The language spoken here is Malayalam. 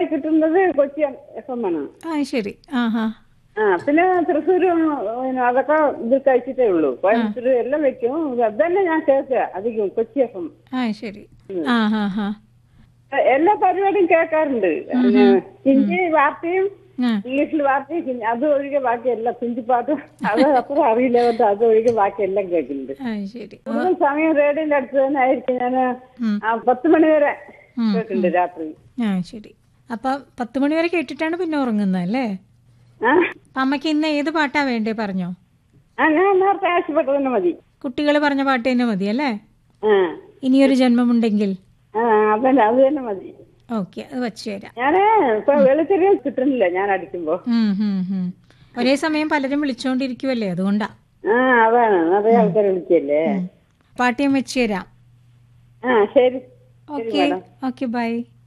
കിട്ടുന്നത് കൊച്ചി എഫ് എം ആണ് ആ ശരി ആ ഹാ ആ പിന്നെ തൃശ്ശൂരും പിന്നെ അതൊക്കെ ഇത് കഴിച്ചിട്ടേ ഉള്ളൂ കോയമ്പത്തൂർ എല്ലാം വെക്കും അതന്നെ ഞാൻ കേൾക്കുക അധികം കൊച്ചി എഫ് എം ആ ശരി ആ ഹാ ഹാ എല്ലാ പരിപാടിയും കേൾക്കാറുണ്ട് പിന്നെ ഹിന്ദി വാർത്തയും ആ ഇംഗ്ലീഷിൽ വാർത്തയും ഹിന്ദി- അത് ഒഴികെ ബാക്കി എല്ലാം കുഞ്ചിപ്പാട്ടും അത് അത്ര അറിയില്ല കൊണ്ട് അത് ഒഴികെ ബാക്കി എല്ലാം കേൾക്കുന്നുണ്ട് ആ ശരി കൂടുതൽ സമയം റേഡിയോന്റെ അടുത്ത് തന്നെ ആയിരിക്കും ഞാൻ ഉം. പത്ത് മണി വരെ കേൾക്കുന്നുണ്ട് രാത്രി ആ ശരി അപ്പൊ പത്ത് മണി വരെ കേട്ടിട്ടാണ് പിന്നെ ഉറങ്ങുന്നത് അല്ലേ ആ അപ്പൊ അമ്മയ്ക്ക് ഇന്ന് ഏത് പാട്ടാ വേണ്ടേ പറഞ്ഞോ ആ ഞാൻ നേരത്തെ ആവശ്യപ്പെട്ടത് തന്നെ മതി കുട്ടികൾ പറഞ്ഞ പാട്ട് തന്നെ മതി അല്ലേ ആ ഇനിയൊരു ജന്മമുണ്ടെങ്കിൽ ആ അതന്നെ അത് തന്നെ മതി ഓക്കെ അത് വച്ചു തരാം ഞാന് ഇപ്പൊ വെളിച്ചെറിയ കിട്ടുന്നില്ല ഞാൻ അടിക്കുമ്പോ ഉം, ഉം, ഉം. ഒരേ സമയം പലരും വിളിച്ചോണ്ടിരിക്കുവല്ലേ അതുകൊണ്ടാ ആ അതാണ് നിറയെ ആൾക്കാർ വിളിക്കല്ലേ പാട്ട് ഞാൻ വെച്ചു തരാം ആ ശരി ഓക്കെ ഓക്കെ ബൈ